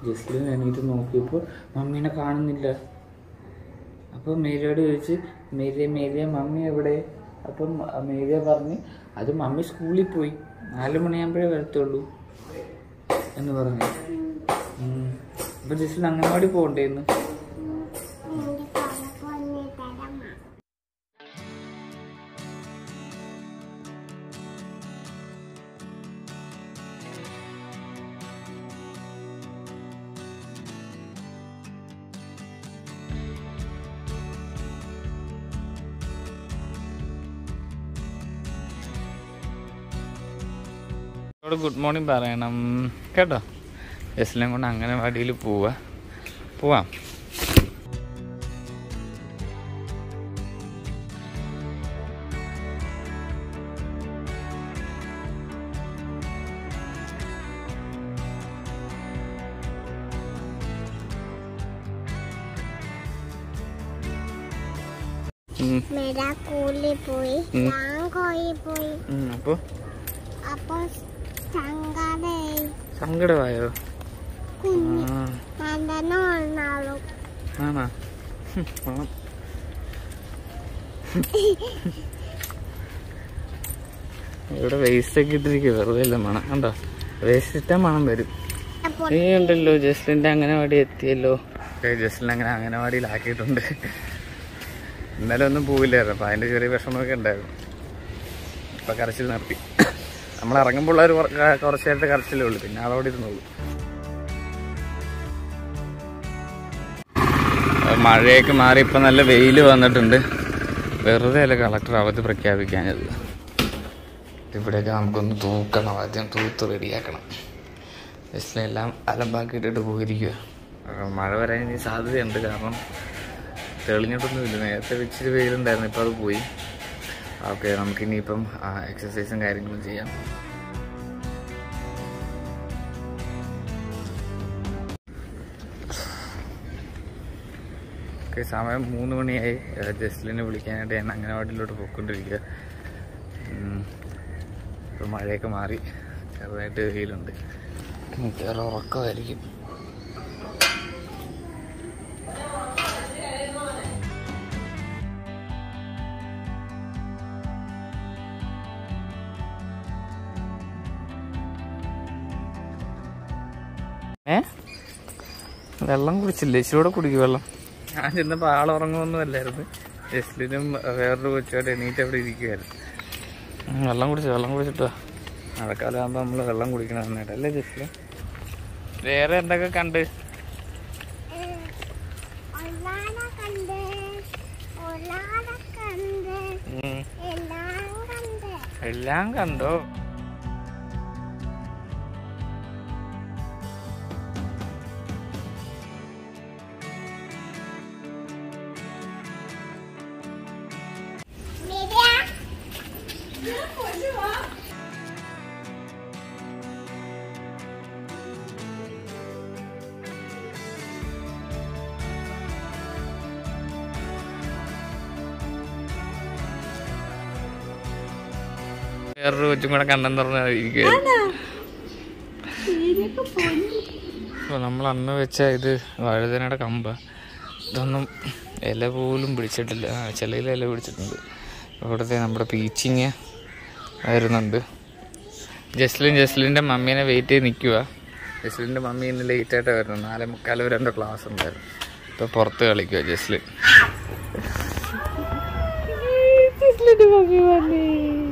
ജസ്റ്റിൽ എണീറ്റ് നോക്കിയപ്പോൾ മമ്മീനെ കാണുന്നില്ല അപ്പോൾ മേരിയോട് ചോദിച്ച് മേരിയ മേരിയ മമ്മി എവിടെ അപ്പം മേരിയ പറഞ്ഞ് അത് മമ്മി സ്കൂളിൽ പോയി നാല് മണിയാകുമ്പോഴേ വരത്തുള്ളൂ എന്ന് പറഞ്ഞു ഉം. അപ്പൊ ജസ്റ്റിൽ അംഗൻവാടി പോകണ്ടേന്ന് എനിക്ക് കുഴപ്പമൊന്നും തരമാ അവരോട് ഗുഡ് മോർണിംഗ് പറയണം കേട്ടോ ജസ്റ്റിനെ കൊണ്ട് അംഗനവാടിയിൽ പോവാ പോവാം ഉം, മേരാ സ്കൂളിൽ പോയി ഉം. ഞാൻ കോയിൽ പോയി ഉം, അപ്പൊ അപ്പൊ സങ്കടയായി സങ്കടമായോ കുഞ്ഞ് ആ ഞാൻ തന്നെ വന്നാളും ആണോ ഹും, വേണം. ഇവിടെ വേസ്റ്റ് ഒക്കെ ഇട്ടിരിക്കുക വെറുതെ അല്ല മണം കണ്ടോ വേസ്റ്റ് ഇട്ടാൽ മണം വരും നീ ഉണ്ടല്ലോ ജസ്ലിന്റെ അംഗനവാടി എത്തിയല്ലോ ജസ്ലിനെ അങ്ങനെ അംഗനവാടിയിലാക്കിയിട്ടുണ്ട് ഇന്നലെ ഒന്നും പോവില്ലായിരുന്നു അപ്പൊ അതിന്റെ ചെറിയ വിഷമമൊക്കെ ഉണ്ടായിരുന്നു ഇപ്പൊ കരച്ചിൽ നിർത്തി നമ്മൾ ഇറങ്ങുമ്പോൾ ഒരു കുറച്ച് നേരത്തെ കരച്ചിലേ ഉള്ളൂ പിന്നെ അതോടെ ഇരുന്നുള്ളൂ മഴയൊക്കെ മാറി ഇപ്പം നല്ല വെയിൽ വന്നിട്ടുണ്ട് വെറുതെ അല്ല കളക്ടർ അവധി പ്രഖ്യാപിക്കാഞ്ഞത് ഇവിടെയൊക്കെ നമുക്കൊന്ന് തൂക്കണം ആദ്യം തൂത്ത് റെഡിയാക്കണം ജസ്റ്റ് എല്ലാം അലമ്പാക്കിയിട്ടിട്ട് പോയിരിക്കുക മഴ വരാൻ ഇനി സാധ്യതയുണ്ട് കാരണം തെളിഞ്ഞിട്ടൊന്നുമില്ല നേരത്തെ ഇച്ചിരി വെയിലുണ്ടായിരുന്നു ഇപ്പം അത് പോയി ഓക്കെ നമുക്കിനിയിപ്പം എക്സസൈസും കാര്യങ്ങളും ചെയ്യാം ഓക്കെ സമയം മൂന്ന് മണിയായി ഏഹ് ജസ്ലിനെ വിളിക്കാനായിട്ട് ഞാൻ അംഗനവാടിയിലോട്ട് പോയിക്കൊണ്ടിരിക്കുക ഉം. ഇപ്പം മഴയൊക്കെ മാറി ചെറുതായിട്ട് വെയിലുണ്ട് മിക്കവാറും ഉറക്കമായിരിക്കും ഏ വെള്ളം കുടിച്ചില്ലേ ഇച്ചിരൂടെ കുടിക്കും വെള്ളം ഞാൻ ചെന്നപ്പോൾ ആൾ ഉറങ്ങുമൊന്നും അല്ലായിരുന്നു ജസ്ലിനും വേറൊരു കൊച്ചുമായിട്ട് എണീറ്റ് അവിടെ ഇരിക്കുമായിരുന്നു ഉം, വെള്ളം കുടിച്ചു വെള്ളം കുടിച്ചിട്ടോ മഴക്കാലം ആകുമ്പോൾ നമ്മൾ വെള്ളം കുടിക്കണം നന്നായിട്ട് അല്ലേ ജസ്ലിൻ വേറെ എന്തൊക്കെ കണ്ട് ഒരാളെ കണ്ട് ഒരാളെ കണ്ട് ഉം, എല്ലാം കണ്ട് എല്ലാം കണ്ടോ മേരാ വേറൊരു കൊച്ചും കൂടെ കണ്ടെന്ന് പറഞ്ഞാൽ ഇരിക്കുവായിരുന്നു അപ്പോൾ നമ്മൾ അന്ന് വെച്ച ഇത് വഴുതനയുടെ കമ്പ ഇതൊന്നും ഇല പോലും പിടിച്ചിട്ടില്ല ആ ചിലയിൽ ഇല പിടിച്ചിട്ടുണ്ട് ഇവിടുത്തെ നമ്മുടെ പീച്ചിങ് വരുന്നുണ്ട് ജസ്ലിൻ ജസ്ലിൻ്റെ മമ്മീനെ വെയിറ്റ് ചെയ്ത് നിൽക്കുക ജസ്ലിൻ്റെ മമ്മി ഇന്ന് ലേറ്റ് ആയിട്ട് വരുന്നു നാലേ മുക്കാൽ വരെ എൻ്റെ ക്ലാസ് ഉണ്ടായിരുന്നു ഇപ്പോൾ പുറത്ത് കളിക്കുക ജസ്ലിൻ ജസ്ലിൻ്റെ മമ്മി വന്നേ